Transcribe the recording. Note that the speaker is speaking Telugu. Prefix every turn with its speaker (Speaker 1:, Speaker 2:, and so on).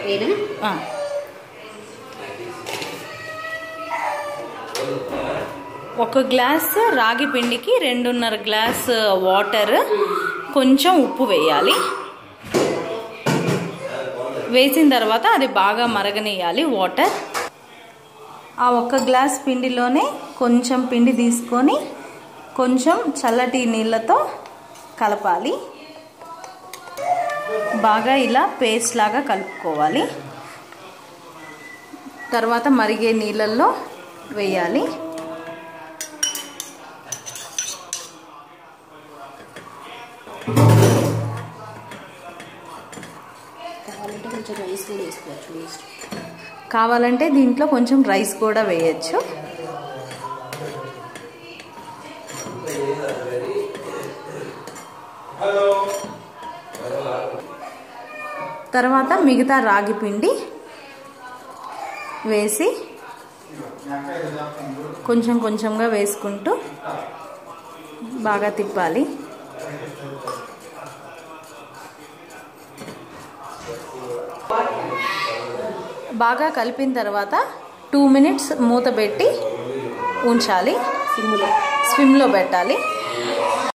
Speaker 1: వేయనా
Speaker 2: ఆ. ఒక గ్లాస్ రాగి పిండికి రెండున్నర గ్లాస్ వాటర్ కొంచెం ఉప్పు వేయాలి వేసిన తర్వాత అది బాగా మరగనియాలి వాటర్ ఆ ఒక్క గ్లాస్ పిండిలోనే కొంచెం పిండి తీసుకొని కొంచెం చల్లటి నీళ్ళతో కలపాలి బాగా ఇలా పేస్ట్ లాగా కలుపుకోవాలి తర్వాత మరిగే నీళ్ళల్లో వేయాలి
Speaker 1: కావాలంటే కొంచెం రైస్ కూడా వేసుకోవచ్చు వేస్ట్
Speaker 2: కావాలంటే దీంట్లో కొంచెం రైస్ కూడా వేయచ్చు తర్వాత మిగతా రాగి పిండి వేసి కొంచెం కొంచెంగా వేసుకుంటూ బాగా తిప్పాలి బాగా కలిపిన తర్వాత టూ మినిట్స్ మూత పెట్టి ఉంచాలి
Speaker 1: సిమ్ములో
Speaker 2: స్విమ్లో పెట్టాలి